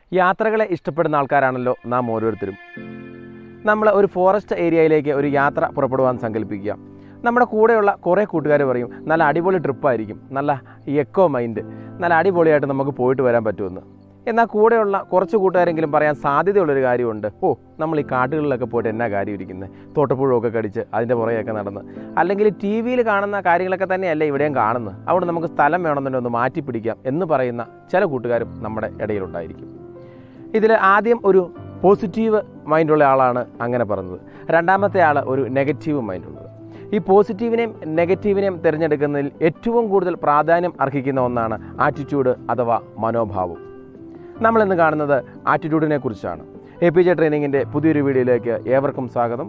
യാത്രകളെ ഇഷ്ടപ്പെടുന്ന ആൾക്കാരാണല്ലോ നാം ഓരോരുത്തരും നമ്മൾ ഒരു ഫോറസ്റ്റ് ഏരിയയിലേക്ക് ഒരു യാത്ര പുറപ്പെടുവാൻ സങ്കല്പിക്കുക നമ്മുടെ കൂടെയുള്ള കുറേ കൂട്ടുകാർ പറയും നല്ല അടിപൊളി ട്രിപ്പായിരിക്കും നല്ല എക്കോ മൈൻഡ് നല്ല അടിപൊളിയായിട്ട് നമുക്ക് പോയിട്ട് വരാൻ പറ്റുമെന്ന് എന്നാൽ കൂടെയുള്ള കുറച്ച് കൂട്ടുകാരെങ്കിലും പറയാൻ സാധ്യതയുള്ളൊരു കാര്യമുണ്ട് ഓ നമ്മൾ ഈ കാട്ടുകളിലൊക്കെ പോയിട്ട് എന്നാ കാര്യം ഇരിക്കുന്നത് തോട്ടപ്പുഴമൊക്കെ കടിച്ച് അതിൻ്റെ പുറകെയൊക്കെ നടന്ന് അല്ലെങ്കിൽ ടി വിയിൽ കാണുന്ന കാര്യങ്ങളൊക്കെ തന്നെയല്ലേ ഇവിടെയും കാണുന്നത് അവിടെ നമുക്ക് സ്ഥലം വേണമെന്നുണ്ടെങ്കിൽ ഒന്ന് മാറ്റി പിടിക്കാം എന്ന് പറയുന്ന ചില കൂട്ടുകാരും നമ്മുടെ ഇടയിലുണ്ടായിരിക്കും ഇതിൽ ആദ്യം ഒരു പോസിറ്റീവ് മൈൻഡുള്ള ആളാണ് അങ്ങനെ പറഞ്ഞത് രണ്ടാമത്തെ ആൾ ഒരു നെഗറ്റീവ് മൈൻഡുള്ളത് ഈ പോസിറ്റീവിനെയും നെഗറ്റീവിനെയും തിരഞ്ഞെടുക്കുന്നതിൽ ഏറ്റവും കൂടുതൽ പ്രാധാന്യം അർഹിക്കുന്ന ഒന്നാണ് ആറ്റിറ്റ്യൂഡ് അഥവാ മനോഭാവം നമ്മളിന്ന് കാണുന്നത് ആറ്റിറ്റ്യൂഡിനെ കുറിച്ചാണ് എ പി ജെ ട്രെയിനിങ്ങിൻ്റെ പുതിയൊരു വീഡിയോയിലേക്ക് ഏവർക്കും സ്വാഗതം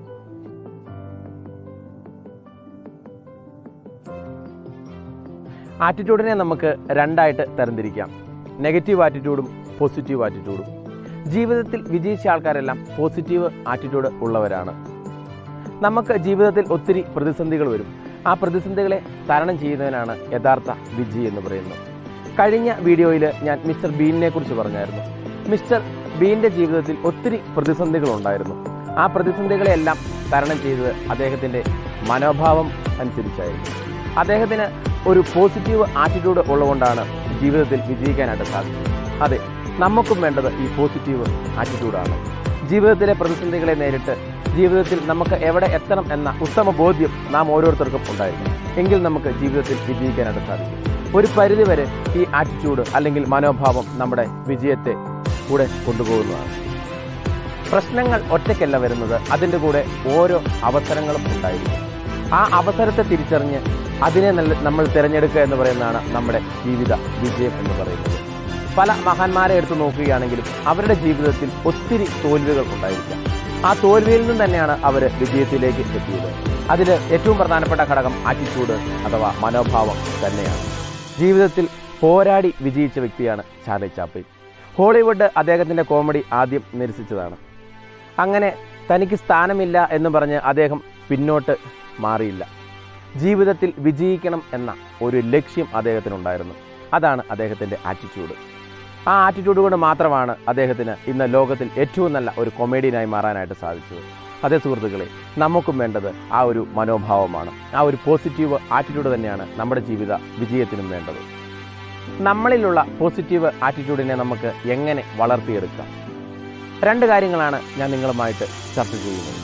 ആറ്റിറ്റ്യൂഡിനെ നമുക്ക് രണ്ടായിട്ട് തരംതിരിക്കാം നെഗറ്റീവ് ആറ്റിറ്റ്യൂഡും പോസിറ്റീവ് ആറ്റിറ്റ്യൂഡും ജീവിതത്തിൽ വിജയിച്ച ആൾക്കാരെല്ലാം പോസിറ്റീവ് ആറ്റിറ്റ്യൂഡ് ഉള്ളവരാണ് നമുക്ക് ജീവിതത്തിൽ ഒത്തിരി പ്രതിസന്ധികൾ വരും ആ പ്രതിസന്ധികളെ തരണം ചെയ്യുന്നതിനാണ് യഥാർത്ഥ വിജയി എന്ന് പറയുന്നത് കഴിഞ്ഞ വീഡിയോയിൽ ഞാൻ മിസ്റ്റർ ബീനിനെ കുറിച്ച് പറഞ്ഞായിരുന്നു മിസ്റ്റർ ബീൻ്റെ ജീവിതത്തിൽ ഒത്തിരി പ്രതിസന്ധികളുണ്ടായിരുന്നു ആ പ്രതിസന്ധികളെല്ലാം തരണം ചെയ്തത് അദ്ദേഹത്തിൻ്റെ മനോഭാവം അനുസരിച്ചായിരുന്നു അദ്ദേഹത്തിന് ഒരു പോസിറ്റീവ് ആറ്റിറ്റ്യൂഡ് ഉള്ളതുകൊണ്ടാണ് ജീവിതത്തിൽ വിജയിക്കാനായിട്ട് സാധിച്ചത് അതെ നമുക്കും വേണ്ടത് ഈ പോസിറ്റീവ് ആറ്റിറ്റ്യൂഡാണ് ജീവിതത്തിലെ പ്രതിസന്ധികളെ നേരിട്ട് ജീവിതത്തിൽ നമുക്ക് എവിടെ എത്തണം എന്ന ഉത്തമ ബോധ്യം നാം ഓരോരുത്തർക്കും ഉണ്ടായിരിക്കും എങ്കിൽ നമുക്ക് ജീവിതത്തിൽ വിജയിക്കാനായിട്ട് സാധിക്കും ഒരു പരിധിവരെ ഈ ആറ്റിറ്റ്യൂഡ് അല്ലെങ്കിൽ മനോഭാവം നമ്മുടെ വിജയത്തെ കൂടെ കൊണ്ടുപോകുന്നതാണ് പ്രശ്നങ്ങൾ ഒറ്റയ്ക്കല്ല വരുന്നത് അതിൻ്റെ കൂടെ ഓരോ അവസരങ്ങളും ഉണ്ടായിരിക്കും ആ അവസരത്തെ തിരിച്ചറിഞ്ഞ് അതിനെ നല്ല നമ്മൾ തിരഞ്ഞെടുക്കുക എന്ന് പറയുന്നതാണ് നമ്മുടെ ജീവിത വിജയം എന്ന് പറയുന്നത് പല മഹാന്മാരെ എടുത്തു നോക്കുകയാണെങ്കിലും അവരുടെ ജീവിതത്തിൽ ഒത്തിരി തോൽവികൾ ഉണ്ടായിരിക്കാം ആ തോൽവിയിൽ നിന്ന് തന്നെയാണ് അവർ വിജയത്തിലേക്ക് എത്തിയത് അതിൽ ഏറ്റവും പ്രധാനപ്പെട്ട ഘടകം ആറ്റിറ്റ്യൂഡ് അഥവാ മനോഭാവം തന്നെയാണ് ജീവിതത്തിൽ പോരാടി വിജയിച്ച വ്യക്തിയാണ് ചാർലി ചാപ്ലിൻ ഹോളിവുഡ് അദ്ദേഹത്തിൻ്റെ കോമഡി ആദ്യം നിരസിച്ചതാണ് അങ്ങനെ തനിക്ക് സ്ഥാനമില്ല എന്ന് പറഞ്ഞ് അദ്ദേഹം പിന്നോട്ട് മാറിയില്ല ജീവിതത്തിൽ വിജയിക്കണം എന്ന ഒരു ലക്ഷ്യം അദ്ദേഹത്തിനുണ്ടായിരുന്നു അതാണ് അദ്ദേഹത്തിൻ്റെ ആറ്റിറ്റ്യൂഡ് ആ ആറ്റിറ്റ്യൂഡ് കൊണ്ട് മാത്രമാണ് അദ്ദേഹത്തിന് ഇന്ന് ലോകത്തിൽ ഏറ്റവും നല്ല ഒരു കൊമേഡിയനായി മാറാനായിട്ട് സാധിച്ചത് അതേ സുഹൃത്തുക്കളെ നമുക്കും വേണ്ടത് ആ ഒരു മനോഭാവമാണ് ആ ഒരു പോസിറ്റീവ് ആറ്റിറ്റ്യൂഡ് തന്നെയാണ് നമ്മുടെ ജീവിത വിജയത്തിനും വേണ്ടത് നമ്മളിലുള്ള പോസിറ്റീവ് ആറ്റിറ്റ്യൂഡിനെ നമുക്ക് എങ്ങനെ വളർത്തിയെടുക്കാം രണ്ട് കാര്യങ്ങളാണ് ഞാൻ നിങ്ങളുമായിട്ട് ചർച്ച ചെയ്യുന്നത്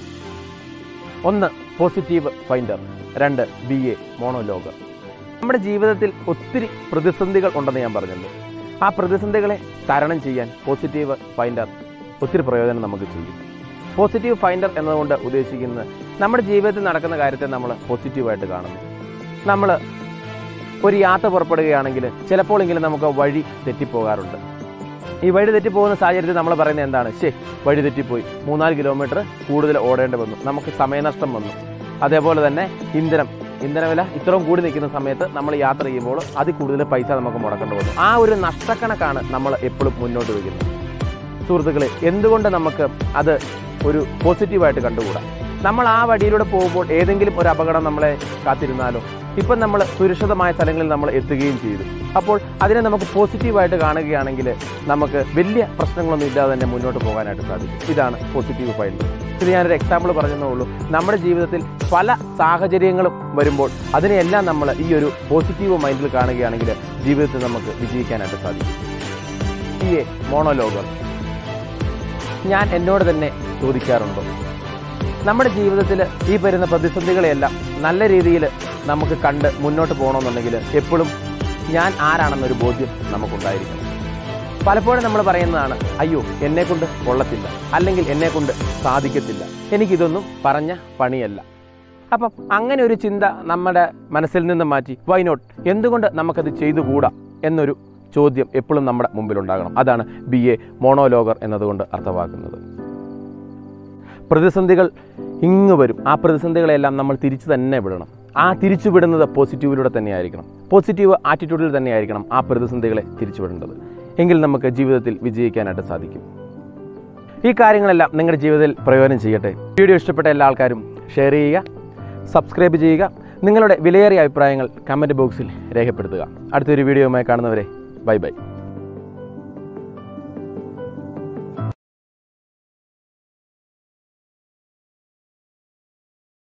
ഒന്ന് പോസിറ്റീവ് ഫൈൻഡർ രണ്ട് ബി എ മോണോലോഗ് നമ്മുടെ ജീവിതത്തിൽ ഒത്തിരി പ്രതിസന്ധികൾ ഉണ്ടെന്ന് ഞാൻ പറഞ്ഞല്ലോ ആ പ്രതിസന്ധികളെ തരണം ചെയ്യാൻ പോസിറ്റീവ് ഫൈൻഡർ ഒത്തിരി പ്രയോജനം നമുക്ക് ചെയ്യും പോസിറ്റീവ് ഫൈൻഡർ എന്നതുകൊണ്ട് ഉദ്ദേശിക്കുന്നത് നമ്മുടെ ജീവിതത്തിൽ നടക്കുന്ന കാര്യത്തെ നമ്മൾ പോസിറ്റീവായിട്ട് കാണുന്നു നമ്മൾ ഒരു യാത്ര പുറപ്പെടുകയാണെങ്കിൽ ചിലപ്പോഴെങ്കിലും നമുക്ക് വഴി തെറ്റിപ്പോകാറുണ്ട് ഈ വഴി തെറ്റിപ്പോകുന്ന സാഹചര്യത്തിൽ നമ്മൾ പറയുന്നത് എന്താണ് ശേ വഴി തെറ്റിപ്പോയി മൂന്നാല് കിലോമീറ്റർ കൂടുതൽ ഓടേണ്ടി വന്നു നമുക്ക് സമയനഷ്ടം വന്നു അതേപോലെ തന്നെ ഇന്ധനം ഇന്ധനവില ഇത്രയും കൂടി നിൽക്കുന്ന സമയത്ത് നമ്മൾ യാത്ര ചെയ്യുമ്പോൾ അതിൽ കൂടുതൽ പൈസ നമുക്ക് മുടക്കേണ്ടി വന്നു ആ ഒരു നഷ്ടക്കണക്കാണ് നമ്മൾ എപ്പോഴും മുന്നോട്ട് വയ്ക്കുന്നത് സുഹൃത്തുക്കളെ എന്തുകൊണ്ട് നമുക്ക് അത് ഒരു പോസിറ്റീവായിട്ട് കണ്ടുകൂടാ നമ്മൾ ആ വഴിയിലൂടെ പോകുമ്പോൾ ഏതെങ്കിലും ഒരു അപകടം നമ്മളെ കാത്തിരുന്നാലോ ഇപ്പം നമ്മൾ സുരക്ഷിതമായ സ്ഥലങ്ങളിൽ നമ്മൾ എത്തുകയും ചെയ്തു അപ്പോൾ അതിനെ നമുക്ക് പോസിറ്റീവായിട്ട് കാണുകയാണെങ്കിൽ നമുക്ക് വലിയ പ്രശ്നങ്ങളൊന്നും ഇല്ലാതെ തന്നെ മുന്നോട്ട് പോകാനായിട്ട് സാധിക്കും ഇതാണ് പോസിറ്റീവ് ഫൈൻഡ് ഇത് ഞാനൊരു എക്സാമ്പിൾ പറഞ്ഞതേ ഉള്ളൂ നമ്മുടെ ജീവിതത്തിൽ പല സാഹചര്യങ്ങളും വരുമ്പോൾ അതിനെയെല്ലാം നമ്മൾ ഈ ഒരു പോസിറ്റീവ് മൈൻഡിൽ കാണുകയാണെങ്കിൽ ജീവിതത്തിൽ നമുക്ക് വിജയിക്കാനായിട്ട് സാധിക്കും ഈ മോണോലോഗർ ഞാൻ എന്നോട് തന്നെ ചോദിക്കാറുണ്ടോ നമ്മുടെ ജീവിതത്തിൽ ഈ വരുന്ന പ്രതിസന്ധികളെയെല്ലാം നല്ല രീതിയിൽ നമുക്ക് കണ്ട് മുന്നോട്ട് പോകണമെന്നുണ്ടെങ്കിൽ എപ്പോഴും ഞാൻ ആരാണെന്നൊരു ബോധ്യം നമുക്കുണ്ടായിരിക്കണം പലപ്പോഴും നമ്മൾ പറയുന്നതാണ് അയ്യോ എന്നെ കൊണ്ട് കൊള്ളത്തില്ല അല്ലെങ്കിൽ എന്നെ കൊണ്ട് സാധിക്കത്തില്ല എനിക്കിതൊന്നും പറഞ്ഞ പണിയല്ല അപ്പം അങ്ങനെ ഒരു ചിന്ത നമ്മുടെ മനസ്സിൽ നിന്ന് മാറ്റി വൈ നോട്ട് എന്തുകൊണ്ട് നമുക്കത് ചെയ്തുകൂടാ എന്നൊരു ചോദ്യം എപ്പോഴും നമ്മുടെ മുമ്പിലുണ്ടാകണം അതാണ് ബി എ മോണോലോഗർ എന്നതുകൊണ്ട് അർത്ഥമാക്കുന്നത് പ്രതിസന്ധികൾ ഇങ്ങ് വരും ആ പ്രതിസന്ധികളെല്ലാം നമ്മൾ തിരിച്ചു തന്നെ വിടണം ആ തിരിച്ചു വിടുന്നത് പോസിറ്റീവിലൂടെ തന്നെയായിരിക്കണം പോസിറ്റീവ് ആറ്റിറ്റ്യൂഡിൽ തന്നെയായിരിക്കണം ആ പ്രതിസന്ധികളെ തിരിച്ചു വിടേണ്ടത് എങ്കിൽ നമുക്ക് ജീവിതത്തിൽ വിജയിക്കാനായിട്ട് സാധിക്കും ഈ കാര്യങ്ങളെല്ലാം നിങ്ങളുടെ ജീവിതത്തിൽ പ്രയോജനം ചെയ്യട്ടെ വീഡിയോ ഇഷ്ടപ്പെട്ട എല്ലാ ആൾക്കാരും ഷെയർ ചെയ്യുക സബ്സ്ക്രൈബ് ചെയ്യുക നിങ്ങളുടെ വിലയേറിയ അഭിപ്രായങ്ങൾ കമൻറ്റ് ബോക്സിൽ രേഖപ്പെടുത്തുക അടുത്തൊരു വീഡിയോയുമായി കാണുന്നവരെ ബൈ ബൈ